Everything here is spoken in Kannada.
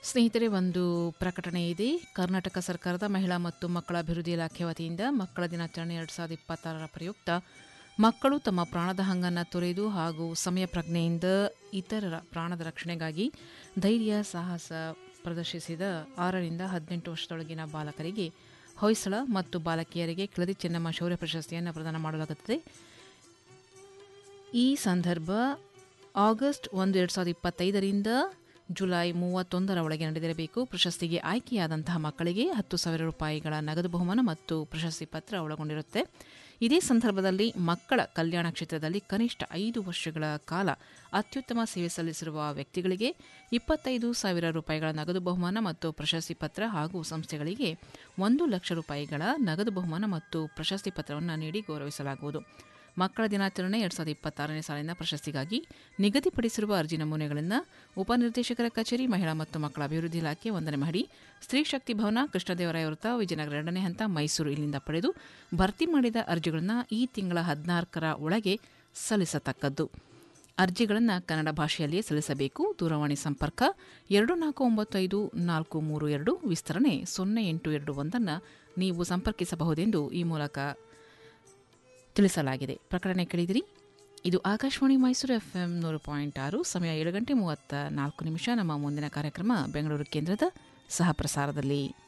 ಸ್ನೇಹಿತರೆ ಒಂದು ಪ್ರಕಟಣೆ ಇದೆ ಕರ್ನಾಟಕ ಸರ್ಕಾರದ ಮಹಿಳಾ ಮತ್ತು ಮಕ್ಕಳ ಅಭಿವೃದ್ಧಿ ಇಲಾಖೆ ವತಿಯಿಂದ ಮಕ್ಕಳ ದಿನಾಚರಣೆ ಎರಡು ಸಾವಿರದ ಇಪ್ಪತ್ತಾರರ ಪ್ರಯುಕ್ತ ಮಕ್ಕಳು ತಮ್ಮ ಪ್ರಾಣದ ಹಂಗನ್ನು ತೊರೆದು ಹಾಗೂ ಸಮಯ ಪ್ರಜ್ಞೆಯಿಂದ ಇತರರ ಪ್ರಾಣದ ರಕ್ಷಣೆಗಾಗಿ ಧೈರ್ಯ ಸಾಹಸ ಪ್ರದರ್ಶಿಸಿದ ಆರರಿಂದ ಹದಿನೆಂಟು ವರ್ಷದೊಳಗಿನ ಬಾಲಕರಿಗೆ ಹೊಯ್ಸಳ ಮತ್ತು ಬಾಲಕಿಯರಿಗೆ ಕೆಳದಿ ಚೆನ್ನಮ್ಮ ಶೌರ್ಯ ಪ್ರಶಸ್ತಿಯನ್ನು ಪ್ರದಾನ ಮಾಡಲಾಗುತ್ತದೆ ಈ ಸಂದರ್ಭ ಆಗಸ್ಟ್ ಒಂದು ಎರಡು ಸಾವಿರದ ಇಪ್ಪತ್ತೈದರಿಂದ ಜುಲೈ ಮೂವತ್ತೊಂದರ ಒಳಗೆ ನಡೆದಿರಬೇಕು ಪ್ರಶಸ್ತಿಗೆ ಆಯ್ಕೆಯಾದಂತಹ ಮಕ್ಕಳಿಗೆ ಹತ್ತು ಸಾವಿರ ರೂಪಾಯಿಗಳ ನಗದು ಬಹುಮಾನ ಮತ್ತು ಪ್ರಶಸ್ತಿ ಪತ್ರ ಒಳಗೊಂಡಿರುತ್ತೆ ಇದೇ ಸಂದರ್ಭದಲ್ಲಿ ಮಕ್ಕಳ ಕಲ್ಯಾಣ ಕ್ಷೇತ್ರದಲ್ಲಿ ಕನಿಷ್ಠ ಐದು ವರ್ಷಗಳ ಕಾಲ ಅತ್ಯುತ್ತಮ ಸೇವೆ ಸಲ್ಲಿಸಿರುವ ವ್ಯಕ್ತಿಗಳಿಗೆ ಇಪ್ಪತ್ತೈದು ಸಾವಿರ ರೂಪಾಯಿಗಳ ನಗದು ಬಹುಮಾನ ಮತ್ತು ಪ್ರಶಸ್ತಿ ಪತ್ರ ಹಾಗೂ ಸಂಸ್ಥೆಗಳಿಗೆ ಒಂದು ಲಕ್ಷ ರೂಪಾಯಿಗಳ ನಗದು ಬಹುಮಾನ ಮತ್ತು ಪ್ರಶಸ್ತಿ ಪತ್ರವನ್ನು ನೀಡಿ ಗೌರವಿಸಲಾಗುವುದು ಮಕ್ಕಳ ದಿನಾಚರಣೆ ಎರಡು ಸಾವಿರದ ಇಪ್ಪತ್ತಾರನೇ ಸಾಲಿನ ಪ್ರಶಸ್ತಿಗಾಗಿ ನಿಗದಿಪಡಿಸಿರುವ ಅರ್ಜಿ ನಮೂನೆಗಳನ್ನು ಉಪನಿರ್ದೇಶಕರ ಕಚೇರಿ ಮಹಿಳಾ ಮತ್ತು ಮಕ್ಕಳ ಅಭಿವೃದ್ಧಿ ಇಲಾಖೆ ಒಂದನೇ ಮಹಡಿ ಸ್ತ್ರೀ ಶಕ್ತಿ ಭವನ ಕೃಷ್ಣದೇವರಾಯ ವೃತ್ತ ವಿಜಯನಗರ ಎರಡನೇ ಹಂತ ಮೈಸೂರು ಇಲ್ಲಿಂದ ಪಡೆದು ಭರ್ತಿ ಮಾಡಿದ ಅರ್ಜಿಗಳನ್ನು ಈ ತಿಂಗಳ ಹದಿನಾಲ್ಕರ ಒಳಗೆ ಸಲ್ಲಿಸತಕ್ಕದ್ದು ಅರ್ಜಿಗಳನ್ನು ಕನ್ನಡ ಭಾಷೆಯಲ್ಲಿಯೇ ಸಲ್ಲಿಸಬೇಕು ದೂರವಾಣಿ ಸಂಪರ್ಕ ಎರಡು ನಾಲ್ಕು ಒಂಬತ್ತು ಐದು ನಾಲ್ಕು ಮೂರು ಎರಡು ವಿಸ್ತರಣೆ ಸೊನ್ನೆ ಎಂಟು ಎರಡು ಒಂದನ್ನು ನೀವು ಸಂಪರ್ಕಿಸಬಹುದೆಂದು ಈ ಮೂಲಕ ತಿಳಿಸಲಾಗಿದೆ ಪ್ರಕಟಣೆ ಕೇಳಿದಿರಿ ಇದು ಆಕಾಶವಾಣಿ ಮೈಸೂರು ಎಫ್ ಎಂ ನೂರು ಪಾಯಿಂಟ್ ಆರು ಸಮಯ ಏಳು ಗಂಟೆ ಮೂವತ್ತ ನಾಲ್ಕು ನಿಮಿಷ ನಮ್ಮ ಮುಂದಿನ ಕಾರ್ಯಕ್ರಮ ಬೆಂಗಳೂರು ಕೇಂದ್ರದ ಸಹ ಪ್ರಸಾರದಲ್ಲಿ